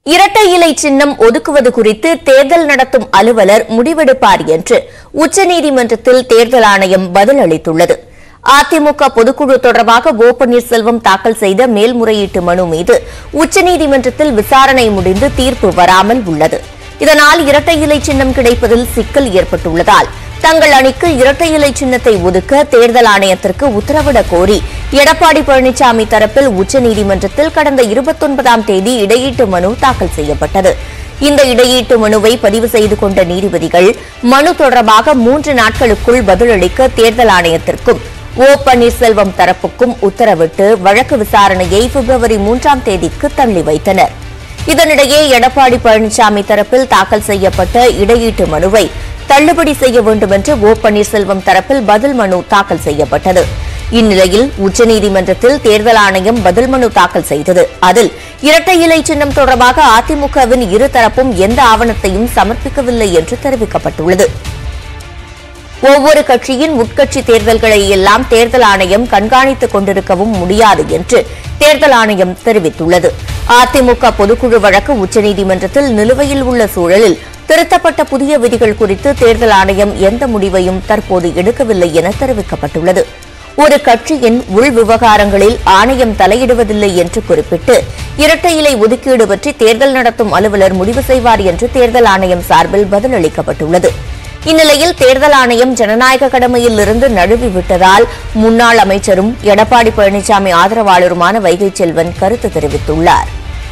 இரட்டை இலை சின்னம் ஒதுக்குவது குறித்து தேர்தல் நடத்தும் அலுவலர் முடிவெடுப்பார் என்று உச்சநீதிமன்றத்தில் தேர்தல் ஆணையம் பதில் அளித்துள்ளது அதிமுக பொதுக்குழு தொடர்பாக ஓ பன்னீர்செல்வம் தாக்கல் செய்த மேல்முறையீட்டு மனு மீது உச்சநீதிமன்றத்தில் விசாரணை முடிந்து தீர்ப்பு வராமல் உள்ளது இதனால் இரட்டை இலை சின்னம் கிடைப்பதில் சிக்கல் ஏற்பட்டுள்ளதால் தங்கள் அணிக்கு இரட்டை இலை சின்னத்தை ஒதுக்க தேர்தல் ஆணையத்திற்கு உத்தரவிடக் கோரி எடப்பாடி பழனிசாமி தரப்பில் உச்சநீதிமன்றத்தில் கடந்த இருபத்தொன்பதாம் தேதி இடையீட்டு மனு தாக்கல் செய்யப்பட்டது இந்த இடையீட்டு மனுவை பதிவு செய்து கொண்ட நீதிபதிகள் மனு தொடர்பாக மூன்று நாட்களுக்குள் பதிலளிக்க தேர்தல் ஆணையத்திற்கும் ஓ பன்னீர்செல்வம் தரப்புக்கும் உத்தரவிட்டு வழக்கு விசாரணையை பிப்ரவரி மூன்றாம் தேதிக்கு தள்ளி வைத்தனர் இதனிடையே எடப்பாடி பழனிசாமி தரப்பில் தாக்கல் செய்யப்பட்ட இடையீட்டு மனுவை தள்ளுபடி செய்ய வேண்டும் என்று ஓ பன்னீர்செல்வம் தரப்பில் பதில் மனு தாக்கல் செய்யப்பட்டது இந்நிலையில் உச்சநீதிமன்றத்தில் தேர்தல் ஆணையம் பதில் மனு தாக்கல் செய்தது அதில் இரட்டை இலை சின்னம் தொடர்பாக அதிமுகவின் இரு தரப்பும் எந்த ஆவணத்தையும் சமர்ப்பிக்கவில்லை என்று தெரிவிக்கப்பட்டுள்ளது ஒவ்வொரு கட்சியின் உட்கட்சி தேர்தல்களை எல்லாம் தேர்தல் ஆணையம் கண்காணித்துக் கொண்டிருக்கவும் முடியாது என்று தேர்தல் ஆணையம் தெரிவித்துள்ளது அதிமுக பொதுக்குழு வழக்கு உச்சநீதிமன்றத்தில் நிலுவையில் உள்ள சூழலில் திருத்தப்பட்ட புதிய விதிகள் குறித்து தேர்தல் ஆணையம் எந்த முடிவையும் தற்போது எடுக்கவில்லை என தெரிவிக்கப்பட்டுள்ளது ஒரு கட்சியின் உள் விவகாரங்களில் ஆணையம் தலையிடுவதில்லை என்று குறிப்பிட்டு இரட்டை இலை ஒதுக்கீடு பற்றி தேர்தல் நடத்தும் அலுவலர் முடிவு செய்வார் என்று தேர்தல் ஆணையம் சார்பில் பதிலளிக்கப்பட்டுள்ளது இந்நிலையில் தேர்தல் ஆணையம் ஜனநாயக கடமையில் இருந்து நழுவி விட்டதால் முன்னாள் அமைச்சரும் எடப்பாடி பழனிசாமி ஆதரவாளருமான வைகை செல்வன் கருத்து தெரிவித்துள்ளார்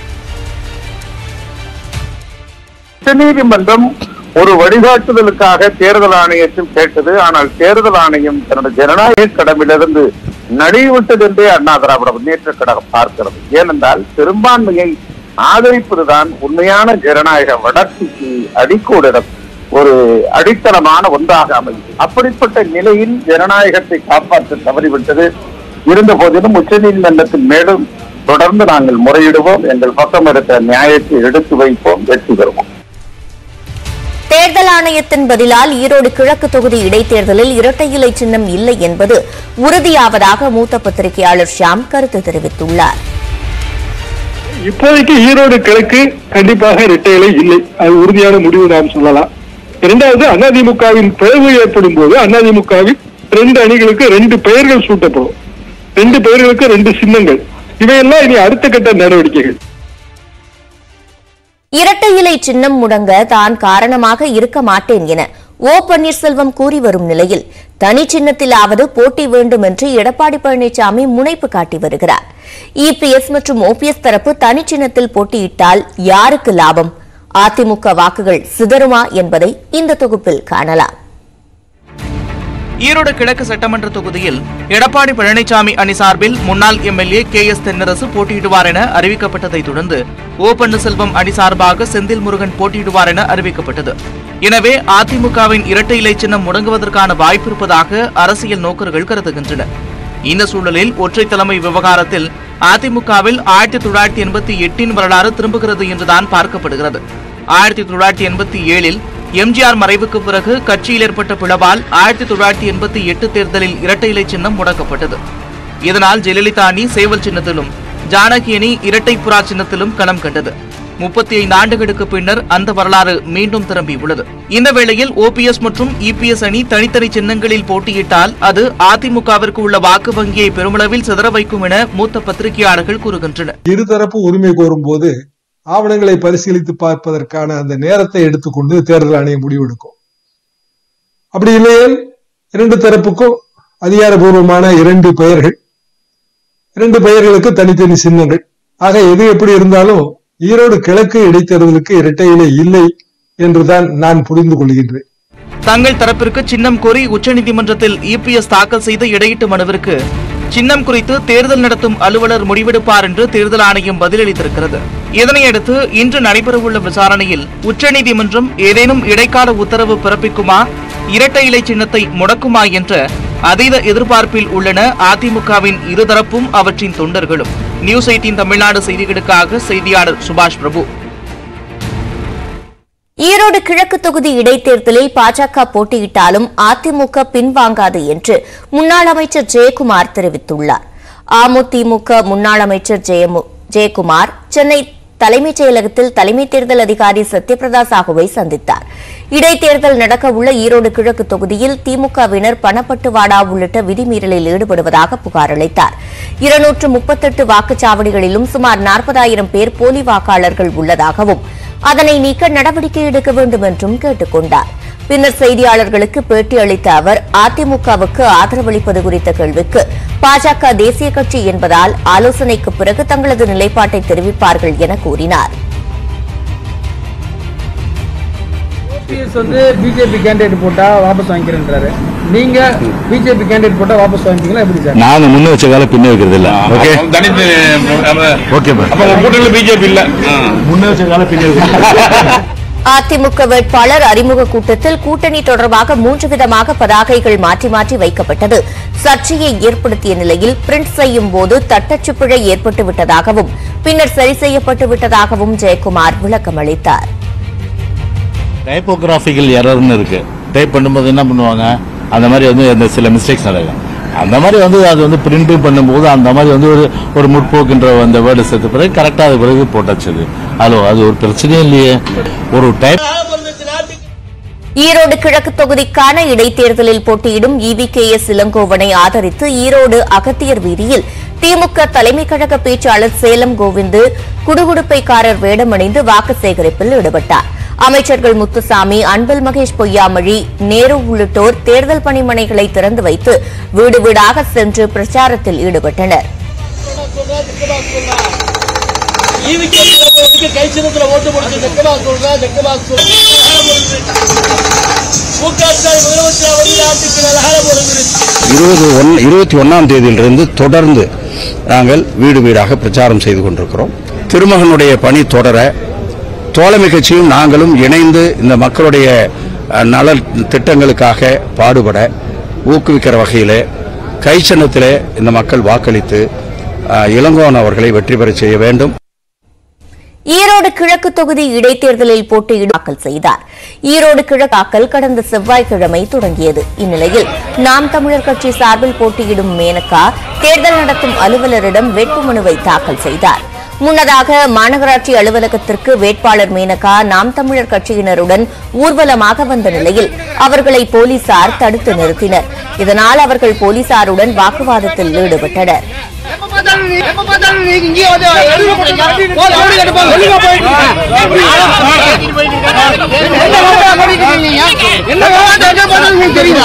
உச்சநீதிமன்றம் ஒரு வழிகாட்டுதலுக்காக தேர்தல் ஆணையத்தில் கேட்டது ஆனால் தேர்தல் ஆணையம் தனது ஜனநாயக கடமையிலிருந்து நழுவிவிட்டது என்றே அண்ணா திராவிட முன்னேற்ற கழகம் பார்க்கிறது ஏனென்றால் பெரும்பான்மையை ஆதரிப்பதுதான் உண்மையான ஜனநாயக வளர்ச்சிக்கு அடிக்கோடிடம் ஒரு அடித்தளமான ஒன்றாக அமையும் அப்படிப்பட்ட நிலையில் ஜனநாயகத்தை காப்பாற்ற தவறிவிட்டது இருந்த போதிலும் உச்சநீதிமன்றத்தில் மேலும் தொடர்ந்து நாங்கள் முறையிடுவோம் எங்கள் பக்கம் இருக்கிற நியாயத்தை எடுத்து வைப்போம் வெற்றி பெறுவோம் தேர்தல் ஆணையத்தின் பதிலால் ஈரோடு கிழக்கு தொகுதி இடைத்தேர்தலில் இரட்டை இலை சின்னம் இல்லை என்பது உறுதியாவதாக மூத்த பத்திரிகையாளர் ஷியாம் கருத்து தெரிவித்துள்ளார் இப்போதைக்கு ஈரோடு கிழக்கு கண்டிப்பாக இரட்டையிலை இல்லை அது உறுதியான முடிவு நாம் சொல்லலாம் இரண்டாவது அதிமுகவின் பிளவு ஏற்படும் போது அதிமுகவில் ரெண்டு அணிகளுக்கு ரெண்டு பெயர்கள் சூட்டப்படும் ரெண்டு பெயர்களுக்கு ரெண்டு சின்னங்கள் இவையெல்லாம் இனி அடுத்த கட்ட நடவடிக்கைகள் இரட்டை இலை சின்னம் முடங்க தான் காரணமாக இருக்க மாட்டேன் என ஓ பன்னீர்செல்வம் கூறி வரும் நிலையில் தனி சின்னத்திலாவது போட்டி வேண்டும் என்று எடப்பாடி பழனிசாமி முனைப்பு காட்டி வருகிறார் இபிஎஸ் மற்றும் ஓபிஎஸ் தரப்பு தனி சின்னத்தில் போட்டியிட்டால் யாருக்கு லாபம் அதிமுக வாக்குகள் சிதறுமா என்பதை இந்த தொகுப்பில் காணலாம் ஈரோடு கிழக்கு சட்டமன்ற தொகுதியில் எடப்பாடி பழனிசாமி அணி சார்பில் முன்னாள் எம்எல்ஏ கே எஸ் தென்னரசு போட்டியிடுவார் என அறிவிக்கப்பட்டதை தொடர்ந்து ஓ பன்னீர்செல்வம் அணி சார்பாக செந்தில் முருகன் போட்டியிடுவார் என அறிவிக்கப்பட்டது எனவே அதிமுகவின் இரட்டை இலை சின்னம் முடங்குவதற்கான வாய்ப்பு இருப்பதாக அரசியல் நோக்கர்கள் கருதுகின்றனர் இந்த சூழலில் ஒற்றை தலைமை விவகாரத்தில் அதிமுகவில் ஆயிரத்தி தொள்ளாயிரத்தி எண்பத்தி எட்டின் வரலாறு திரும்புகிறது என்றுதான் பார்க்கப்படுகிறது ஆயிரத்தி தொள்ளாயிரத்தி எண்பத்தி ஏழில் எம்ஜிஆர் மறைவுக்கு பிறகு கட்சியில் ஏற்பட்ட பிளவால் ஆயிரத்தி தொள்ளாயிரத்தி எண்பத்தி எட்டு தேர்தலில் இரட்டை இலை சின்னம் முடக்கப்பட்டது இதனால் ஜெயலலிதா அணி சேவல் சின்னத்திலும் ஜானகி அணி இரட்டை புறா சின்னத்திலும் களம் கண்டது முப்பத்தி ஐந்து ஆண்டுகளுக்கு பின்னர் அந்த வரலாறு மீண்டும் திரும்பியுள்ளது இந்த வேளையில் ஓபிஎஸ் மற்றும் இபிஎஸ் அணி தனித்தனி சின்னங்களில் போட்டியிட்டால் அது அதிமுகவிற்கு உள்ள வாக்கு வங்கியை பெருமளவில் சிதற வைக்கும் என மூத்த பத்திரிகையாளர்கள் கூறுகின்றனர் இருதரப்பு உரிமை கோரும் போது ஆவணங்களை பரிசீலித்து பார்ப்பதற்கான அந்த நேரத்தை எடுத்துக்கொண்டு தேர்தல் ஆணையம் முடிவெடுக்கும் அப்படி இல்லையேல் இரண்டு தரப்புக்கும் அதிகாரபூர்வமான இரண்டு பெயர்கள் இரண்டு பெயர்களுக்கு தனித்தனி சின்னங்கள் ஆக எது எப்படி இருந்தாலும் ஈரோடு கிழக்கு இடைத்தேர்தலுக்கு இரட்டை இலை இல்லை என்றுதான் நான் புரிந்து கொள்கின்றேன் தங்கள் தரப்பிற்கு சின்னம் கோரி உச்சநீதிமன்றத்தில் இபிஎஸ் தாக்கல் செய்த இடையீட்டு மனுவிற்கு சின்னம் குறித்து தேர்தல் நடத்தும் அலுவலர் முடிவெடுப்பார் என்று தேர்தல் ஆணையம் பதிலளித்திருக்கிறது இதனையடுத்து இன்று நடைபெறவுள்ள விசாரணையில் உச்சநீதிமன்றம் ஏதேனும் இடைக்கால உத்தரவு பிறப்பிக்குமா இரட்டை இலை சின்னத்தை முடக்குமா என்ற அதீத எதிர்பார்ப்பில் உள்ளன அதிமுகவின் இருதரப்பும் அவற்றின் தொண்டர்களும் நியூஸ் எயிட்டின் தமிழ்நாடு செய்திகளுக்காக செய்தியாளர் சுபாஷ் பிரபு ஈரோடு கிழக்கு தொகுதி இடைத்தேர்தலில் பாஜக போட்டியிட்டாலும் அதிமுக பின்வாங்காது என்று முன்னாள் அமைச்சர் ஜெயக்குமார் தெரிவித்துள்ளார் அமமுதிமுக முன்னாள் அமைச்சர் ஜெயமு- ஜெயக்குமார் சென்னை தலைமைச் செயலகத்தில் தலைமை தேர்தல் அதிகாரி சத்யபிரதா சாஹூவை சந்தித்தார் இடைத்தேர்தல் நடக்க உள்ள ஈரோடு கிழக்கு தொகுதியில் திமுகவினர் பணப்பட்டுவாடா உள்ளிட்ட விதிமீறலில் ஈடுபடுவதாக புகார் அளித்தார் இருநூற்று முப்பத்தெட்டு வாக்குச்சாவடிகளிலும் சுமார் நாற்பதாயிரம் பேர் போலி வாக்காளர்கள் உள்ளதாகவும் அதனை நீக்க நடவடிக்கை எடுக்க வேண்டும் என்றும் கேட்டுக் கொண்டார் பின்னர் செய்தியாளர்களுக்கு பேட்டி அளித்த அவர் அதிமுகவுக்கு ஆதரவளிப்பது குறித்த கேள்விக்கு பாஜக தேசிய கட்சி என்பதால் ஆலோசனைக்கு பிறகு தங்களது நிலைப்பாட்டை தெரிவிப்பார்கள் என கூறினார் ஓபிஎஸ் வந்து பிஜேபி கேண்டிடேட் போட்டா வாபஸ் வாங்கிக்கிறேன்றாரு நீங்க பிஜேபி கேண்டிடேட் போட்டா வாபஸ் வாங்கிக்கலாம் எப்படி சார் நாங்க முன்ன வச்ச கால பின்ன வைக்கிறது இல்ல ஓகே தனித்து ஓகே அப்ப உங்க கூட்டணியில பிஜேபி இல்ல முன்ன வச்ச கால பின்ன வைக்கிறது அதிமுக வேட்பாளர் அறிமுக கூட்டத்தில் கூட்டணி தொடர்பாக மூன்று விதமாக பதாகைகள் மாற்றி மாற்றி வைக்கப்பட்டது சர்ச்சையை ஏற்படுத்திய நிலையில் பிரிண்ட் செய்யும் போது தட்டச்சு பிழை ஏற்பட்டு விட்டதாகவும் பின்னர் சரி செய்யப்பட்டு விட்டதாகவும் ஜெயக்குமார் விளக்கம் அளித்தார் டைப்போகிராபிக்கல் எரர்னு இருக்கு டைப் பண்ணும்போது என்ன பண்ணுவாங்க அந்த மாதிரி வந்து அந்த சில மிஸ்டேக்ஸ் நடக்கும் அந்த மாதிரி வந்து அது வந்து பிரிண்டிங் பண்ணும்போது அந்த மாதிரி வந்து ஒரு ஒரு முற்போக்குன்ற அந்த வேர்டு சேர்த்த பிறகு கரெக்டாக அது பிறகு போட்டாச்சு அது ஹலோ அது ஒரு பிரச்சனையே இல்லையே ஒரு டைப் ஈரோடு கிழக்கு தொகுதிக்கான இடைத்தேர்தலில் போட்டியிடும் இவி கே எஸ் இளங்கோவனை ஆதரித்து ஈரோடு அகத்தியர் வீதியில் திமுக தலைமை கழக பேச்சாளர் சேலம் கோவிந்து குடுகுடுப்பைக்காரர் வேடமணிந்து வாக்கு சேகரிப்பில் ஈடுபட்டார் அமைச்சர்கள் முத்துசாமி அன்பில் மகேஷ் பொய்யாமொழி நேரு உள்ளிட்டோர் தேர்தல் பணிமனைகளை திறந்து வைத்து வீடு வீடாக சென்று பிரச்சாரத்தில் ஈடுபட்டனர் கை சின்னத்துல ஓட்டு போட்டு ஜெக்கமா சொல்றா ஜெக்கமா சொல்றா முகாஸ்டாலின் முதலமைச்சர் வந்து நாட்டுக்கு நலகால போடுகிறது இருபது ஒன் இருபத்தி ஒன்றாம் தேதியிலிருந்து தொடர்ந்து நாங்கள் வீடு வீடாக பிரச்சாரம் செய்து கொண்டிருக்கிறோம் திருமகனுடைய பணி தொடர தோழமை கட்சியும் நாங்களும் இணைந்து இந்த மக்களுடைய அஹ், நல திட்டங்களுக்காக பாடுபட ஊக்குவிக்கிற வகையிலே கை சின்னத்திலே இந்த மக்கள் வாக்களித்து அஹ், இளங்கோவன் அவர்களை வெற்றி பெறச் செய்ய வேண்டும் ஈரோடு கிழக்கு தொகுதி இடைத்தேர்தலில் போட்டியிட தாக்கல் செய்தார் ஈரோடு கிழக்காக்கல் கடந்த செவ்வாய்க்கிழமை தொடங்கியது இந்நிலையில் நாம் தமிழர் கட்சி சார்பில் போட்டியிடும் மேனகா தேர்தல் நடத்தும் அலுவலரிடம் வேட்புமனுவை தாக்கல் செய்தார் முன்னதாக மாநகராட்சி அலுவலகத்திற்கு வேட்பாளர் மேனகா நாம் தமிழர் கட்சியினருடன் ஊர்வலமாக வந்த நிலையில் அவர்களை போலீசார் தடுத்து நிறுத்தினர் இதனால் அவர்கள் போலீசாருடன் வாக்குவாதத்தில் ஈடுபட்டனர் எப்ப பார்த்தாலும் நீ- எப்ப பார்த்தாலும் நீ இங்கேயே வந்து வெளியில போறீங்க. போ, ரவுடி கட்டுப்பாங்க. வெளியில போயிட்டு என்ன வேலை பண்ணிட்டு இருக்கீங்க? என்ன வேலை எங்க பார்த்தாலும் உங்களுக்கு தெரியுதா?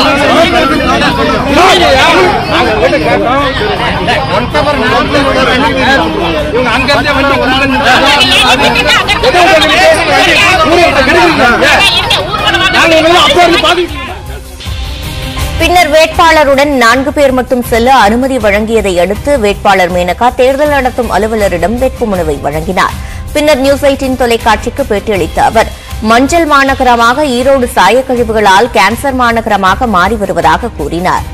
இவங்க அங்க இருந்தே வண்டி கொண்டு நாங்க இவங்க அப்போ இருந்து பாத்துக்கிட்டு பின்னர் வேட்பாளருடன் நான்கு பேர் மட்டும் செல்ல அனுமதி வழங்கியதை அடுத்து வேட்பாளர் மேனகா தேர்தல் நடத்தும் அலுவலரிடம் வேட்புமனுவை வழங்கினார் பின்னர் நியூஸ் எயிட்டின் தொலைக்காட்சிக்கு பேட்டியளித்த அவர் மஞ்சள் மாநகரமாக ஈரோடு சாயக்கழிவுகளால் கேன்சர் மாநகரமாக மாறி வருவதாக கூறினார்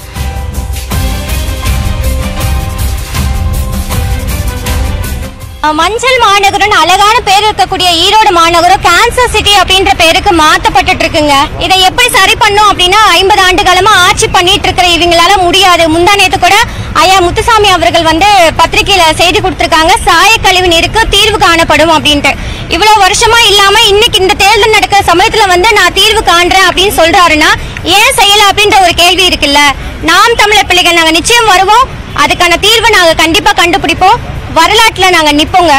மஞ்சள் மாநகரம் அழகான பேர் இருக்கக்கூடிய ஈரோடு மாநகரம் கேன்சர் சிட்டி அப்படின்ற பேருக்கு மாத்தப்பட்டுட்டு இருக்குங்க இதை எப்படி சரி பண்ணும் அப்படின்னா ஐம்பது ஆண்டு காலமா ஆட்சி பண்ணிட்டு இருக்கிற இவங்களால முடியாது முந்தா நேத்து கூட ஐயா முத்துசாமி அவர்கள் வந்து பத்திரிகையில செய்தி கொடுத்திருக்காங்க சாய கழிவு நீருக்கு தீர்வு காணப்படும் அப்படின்ட்டு இவ்வளவு வருஷமா இல்லாம இன்னைக்கு இந்த தேர்தல் நடக்கிற சமயத்துல வந்து நான் தீர்வு காண்றேன் அப்படின்னு சொல்றாருன்னா ஏன் செய்யல அப்படின்ற ஒரு கேள்வி இருக்குல்ல நாம் தமிழர் பிள்ளைகள் நாங்க நிச்சயம் வருவோம் அதுக்கான தீர்வை நாங்க கண்டிப்பா கண்டுபிடிப்போம் வரலாற்றுல நாங்க நிப்போங்க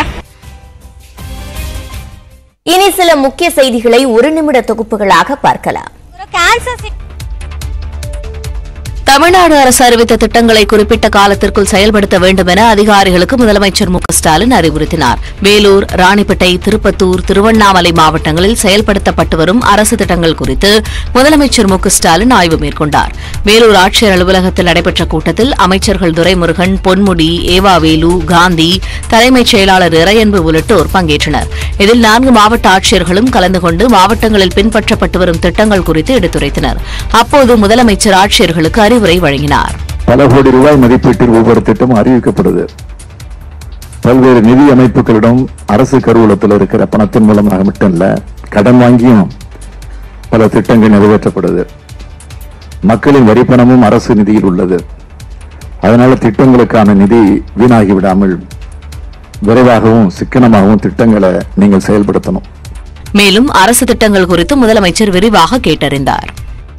இனி சில முக்கிய செய்திகளை ஒரு நிமிட தொகுப்புகளாக பார்க்கலாம் கேன்சர் சிட்டி தமிழ்நாடு அரசு அறிவித்த திட்டங்களை குறிப்பிட்ட காலத்திற்குள் செயல்படுத்த வேண்டும் என அதிகாரிகளுக்கு முதலமைச்சர் மு க ஸ்டாலின் அறிவுறுத்தினார் வேலூர் ராணிப்பேட்டை திருப்பத்தூர் திருவண்ணாமலை மாவட்டங்களில் செயல்படுத்தப்பட்டு வரும் அரசு திட்டங்கள் குறித்து முதலமைச்சர் மு க ஸ்டாலின் ஆய்வு மேற்கொண்டார் வேலூர் ஆட்சியர் அலுவலகத்தில் நடைபெற்ற கூட்டத்தில் அமைச்சர்கள் துரைமுருகன் பொன்முடி ஏவா வேலு காந்தி தலைமைச் செயலாளர் இறையன்பு உள்ளிட்டோர் பங்கேற்றனர் இதில் நான்கு மாவட்ட ஆட்சியர்களும் கலந்து கொண்டு மாவட்டங்களில் பின்பற்றப்பட்டு வரும் திட்டங்கள் குறித்து எடுத்துரைத்தனர் அப்போது முதலமைச்சர் ஆட்சியர்களுக்கு அறிவுரை வழங்கினார் பல கோடி ரூபாய் மதிப்பீட்டில் ஒவ்வொரு திட்டமும் அறிவிக்கப்படுது பல்வேறு நிதி அமைப்புகளிடம் அரசு கருவூலத்தில் இருக்கிற பணத்தின் மூலமாக மட்டும் இல்ல கடன் வாங்கியும் பல திட்டங்கள் நிறைவேற்றப்படுது மக்களின் வரி பணமும் அரசு நிதியில் உள்ளது அதனால திட்டங்களுக்கான நிதி வீணாகி விடாமல் விரைவாகவும் சிக்கனமாகவும் திட்டங்களை நீங்கள் செயல்படுத்தணும் மேலும் அரசு திட்டங்கள் குறித்து முதலமைச்சர் விரிவாக கேட்டறிந்தார்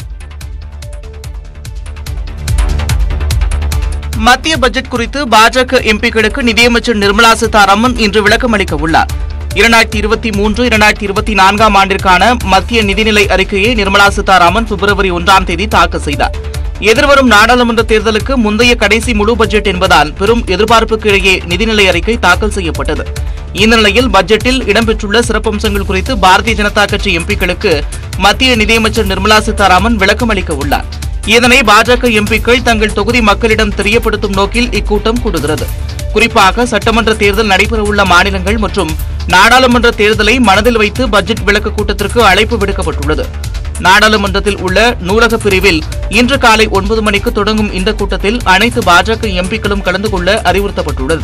மத்திய பட்ஜெட் குறித்து பாஜக எம்பிக்களுக்கு நிதியமைச்சர் நிர்மலா சீதாராமன் இன்று விளக்கம் அளிக்க உள்ளார் இரண்டாயிரத்தி இருபத்தி மூன்று இரண்டாயிரத்தி இருபத்தி நான்காம் ஆண்டிற்கான மத்திய நிதிநிலை அறிக்கையை நிர்மலா சீதாராமன் பிப்ரவரி ஒன்றாம் தேதி தாக்கல் செய்தார் எதிர்வரும் நாடாளுமன்ற தேர்தலுக்கு முந்தைய கடைசி முழு பட்ஜெட் என்பதால் பெரும் எதிர்பார்ப்புக்கு இடையே நிதிநிலை அறிக்கை தாக்கல் செய்யப்பட்டது இந்த நிலையில் பட்ஜெட்டில் இடம்பெற்றுள்ள சிறப்பம்சங்கள் குறித்து பாரதிய ஜனதா கட்சி எம்பிக்களுக்கு மத்திய நிதியமைச்சர் நிர்மலா சீதாராமன் விளக்கம் அளிக்க உள்ளார் இதனை பாஜக எம்பிக்கள் தங்கள் தொகுதி மக்களிடம் தெரியப்படுத்தும் நோக்கில் இக்கூட்டம் கூடுகிறது குறிப்பாக சட்டமன்ற தேர்தல் நடைபெறவுள்ள மாநிலங்கள் மற்றும் நாடாளுமன்ற தேர்தலை மனதில் வைத்து பட்ஜெட் விளக்க கூட்டத்திற்கு அழைப்பு விடுக்கப்பட்டுள்ளது நாடாளுமன்றத்தில் உள்ள நூலக பிரிவில் இன்று காலை ஒன்பது மணிக்கு தொடங்கும் இந்த கூட்டத்தில் அனைத்து பாஜக எம்பிக்களும் கலந்து கொள்ள அறிவுறுத்தப்பட்டுள்ளது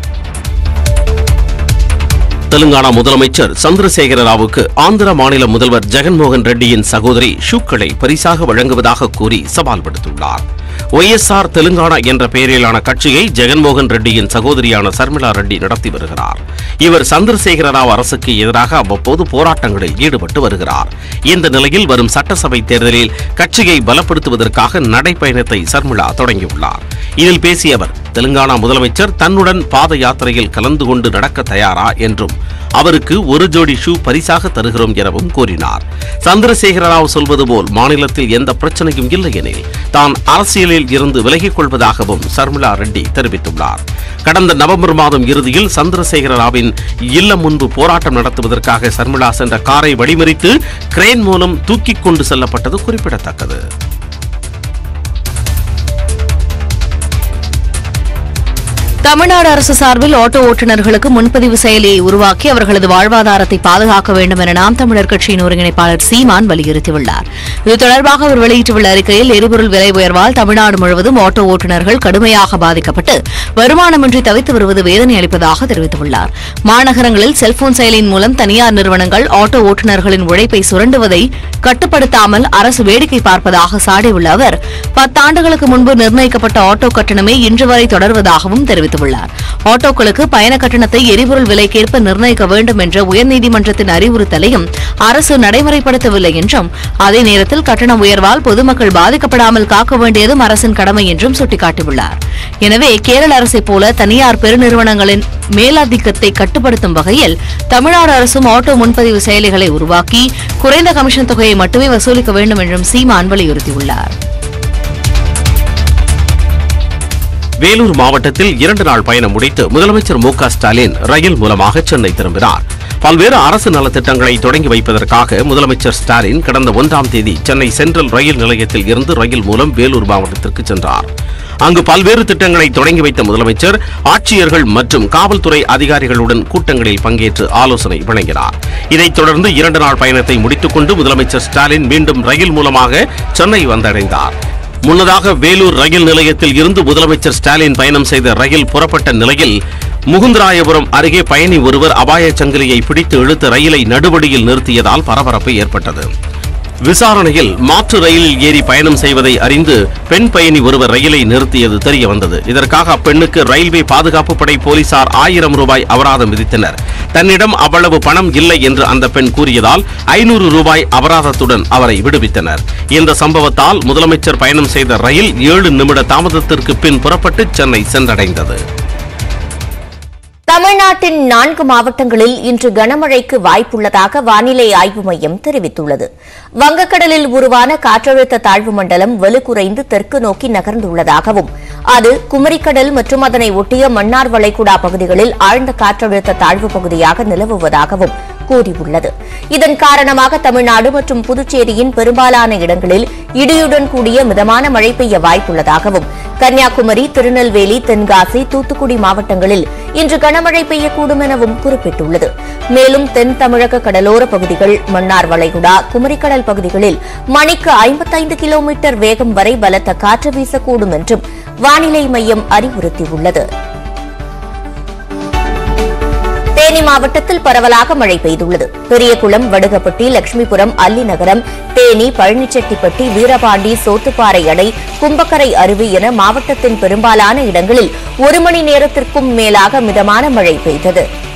தெலுங்கானா முதலமைச்சர் சந்திரசேகர ராவுக்கு ஆந்திர மாநில முதல்வர் ஜெகன்மோகன் ரெட்டியின் சகோதரி ஷூக்களை பரிசாக வழங்குவதாக கூறி சவால் விடுத்துள்ளார் ஒய்எஸ்ஆர் தெலுங்கானா என்ற பெயரிலான கட்சியை ஜெகன்மோகன் ரெட்டியின் சகோதரியான சர்மிளா ரெட்டி நடத்தி வருகிறார் இவர் சந்திரசேகர ராவ் அரசுக்கு எதிராக அவ்வப்போது போராட்டங்களில் ஈடுபட்டு வருகிறார் இந்த நிலையில் வரும் சட்டசபை தேர்தலில் கட்சியை பலப்படுத்துவதற்காக நடைப்பயணத்தை சர்மிளா தொடங்கியுள்ளார் இதில் பேசிய அவர் தெலுங்கானா முதலமைச்சர் தன்னுடன் பாத யாத்திரையில் கலந்து கொண்டு நடக்க தயாரா என்றும் அவருக்கு ஒரு ஜோடி ஷூ பரிசாக தருகிறோம் எனவும் கூறினார் சந்திரசேகர ராவ் சொல்வது போல் மாநிலத்தில் எந்த பிரச்சனையும் இல்லை எனில் தான் அரசியலில் இருந்து விலகிக் கொள்வதாகவும் சர்மிளா ரெட்டி தெரிவித்துள்ளார் கடந்த நவம்பர் மாதம் இறுதியில் சந்திரசேகர ராவின் இல்லம் முன்பு போராட்டம் நடத்துவதற்காக சர்மிளா சென்ற காரை வழிமறித்து கிரேன் மூலம் தூக்கிக் கொண்டு செல்லப்பட்டது குறிப்பிடத்தக்கது தமிழ்நாடு அரசு சார்பில் ஆட்டோ ஓட்டுநர்களுக்கு முன்பதிவு செயலியை உருவாக்கி அவர்களது வாழ்வாதாரத்தை பாதுகாக்க வேண்டும் என நாம் தமிழர் கட்சியின் ஒருங்கிணைப்பாளர் சீமான் வலியுறுத்தியுள்ளார் இது தொடர்பாக அவர் வெளியிட்டுள்ள அறிக்கையில் எரிபொருள் விலை உயர்வால் தமிழ்நாடு முழுவதும் ஆட்டோ ஓட்டுநர்கள் கடுமையாக பாதிக்கப்பட்டு வருமானமின்றி தவித்து வருவது வேதனை அளிப்பதாக தெரிவித்துள்ளார் மாநகரங்களில் செல்போன் செயலியின் மூலம் தனியார் நிறுவனங்கள் ஆட்டோ ஓட்டுநர்களின் உழைப்பை சுரண்டுவதை கட்டுப்படுத்தாமல் அரசு வேடிக்கை பார்ப்பதாக சாடியுள்ள அவர் பத்தாண்டுகளுக்கு முன்பு நிர்ணயிக்கப்பட்ட ஆட்டோ கட்டணமே இன்று வரை தொடர்வதாகவும் தெரிவித்துள்ளார் ஆட்டோக்களுக்கு பயண கட்டணத்தை எரிபொருள் விலைக்கேற்ப நிர்ணயிக்க வேண்டும் என்ற உயர்நீதிமன்றத்தின் அறிவுறுத்தலையும் அரசு நடைமுறைப்படுத்தவில்லை என்றும் அதே நேரத்தில் கட்டண உயர்வால் பொதுமக்கள் பாதிக்கப்படாமல் காக்க வேண்டியதும் அரசின் கடமை என்றும் சுட்டிக்காட்டியுள்ளார் எனவே கேரள அரசைப் போல தனியார் பெருநிறுவனங்களின் மேலாதிக்கத்தை கட்டுப்படுத்தும் வகையில் தமிழ்நாடு அரசும் ஆட்டோ முன்பதிவு செயலிகளை உருவாக்கி குறைந்த கமிஷன் தொகையை மட்டுமே வசூலிக்க வேண்டும் என்றும் சீமான் வலியுறுத்தியுள்ளார் வேலூர் மாவட்டத்தில் இரண்டு நாள் பயணம் முடித்து முதலமைச்சர் மு க ஸ்டாலின் ரயில் மூலமாக சென்னை திரும்பினார் பல்வேறு அரசு நலத்திட்டங்களை தொடங்கி வைப்பதற்காக முதலமைச்சர் ஸ்டாலின் கடந்த ஒன்றாம் தேதி சென்னை சென்ட்ரல் ரயில் நிலையத்தில் இருந்து ரயில் மூலம் வேலூர் மாவட்டத்திற்கு சென்றார் அங்கு பல்வேறு திட்டங்களை தொடங்கி வைத்த முதலமைச்சர் ஆட்சியர்கள் மற்றும் காவல்துறை அதிகாரிகளுடன் கூட்டங்களில் பங்கேற்று ஆலோசனை வழங்கினார் இதைத் தொடர்ந்து இரண்டு நாள் பயணத்தை முடித்துக் கொண்டு முதலமைச்சர் ஸ்டாலின் மீண்டும் ரயில் மூலமாக சென்னை வந்தடைந்தார் முன்னதாக வேலூர் ரயில் நிலையத்தில் இருந்து முதலமைச்சர் ஸ்டாலின் பயணம் செய்த ரயில் புறப்பட்ட நிலையில் முகுந்தராயபுரம் அருகே பயணி ஒருவர் அபாய சங்கிலியை பிடித்து இழுத்து ரயிலை நடுவடியில் நிறுத்தியதால் பரபரப்பு ஏற்பட்டது விசாரணையில் மாற்று ரயிலில் ஏறி பயணம் செய்வதை அறிந்து பெண் பயணி ஒருவர் ரயிலை நிறுத்தியது தெரிய வந்தது இதற்காக அப்பெண்ணுக்கு ரயில்வே பாதுகாப்பு படை போலீசார் ஆயிரம் ரூபாய் அபராதம் விதித்தனர் தன்னிடம் அவ்வளவு பணம் இல்லை என்று அந்த பெண் கூறியதால் ஐநூறு ரூபாய் அபராதத்துடன் அவரை விடுவித்தனர் இந்த சம்பவத்தால் முதலமைச்சர் பயணம் செய்த ரயில் ஏழு நிமிட தாமதத்திற்கு பின் புறப்பட்டு சென்னை சென்றடைந்தது தமிழ்நாட்டின் நான்கு மாவட்டங்களில் இன்று கனமழைக்கு வாய்ப்புள்ளதாக வானிலை ஆய்வு மையம் தெரிவித்துள்ளது வங்கக்கடலில் உருவான காற்றழுத்த தாழ்வு மண்டலம் வலுக்குறைந்து தெற்கு நோக்கி நகர்ந்துள்ளதாகவும் அது குமரிக்கடல் மற்றும் அதனை ஒட்டிய மன்னார் வளைகுடா பகுதிகளில் ஆழ்ந்த காற்றழுத்த தாழ்வு பகுதியாக நிலவுவதாகவும் கூறியுள்ளது இதன் காரணமாக தமிழ்நாடு மற்றும் புதுச்சேரியின் பெரும்பாலான இடங்களில் இடியுடன் கூடிய மிதமான மழை பெய்ய வாய்ப்புள்ளதாகவும் கன்னியாகுமரி திருநெல்வேலி தென்காசி தூத்துக்குடி மாவட்டங்களில் இன்று கனமழை பெய்யக்கூடும் எனவும் குறிப்பிட்டுள்ளது மேலும் தென் தமிழக கடலோர பகுதிகள் மன்னார் வளைகுடா குமரிக்கடல் பகுதிகளில் மணிக்கு ஐம்பத்தைந்து கிலோமீட்டர் வேகம் வரை பலத்த காற்று வீசக்கூடும் என்றும் வானிலை மையம் அறிவுறுத்தியுள்ளது தேனி மாவட்டத்தில் பரவலாக மழை பெய்துள்ளது பெரியகுளம் வடுகப்பட்டி லட்சுமிபுரம் அல்லிநகரம் தேனி பழனிச்செட்டிப்பட்டி வீரபாண்டி சோத்துப்பாறை அணை கும்பக்கரை அருவி என மாவட்டத்தின் பெரும்பாலான இடங்களில் ஒரு மணி நேரத்திற்கும் மேலாக மிதமான மழை பெய்தது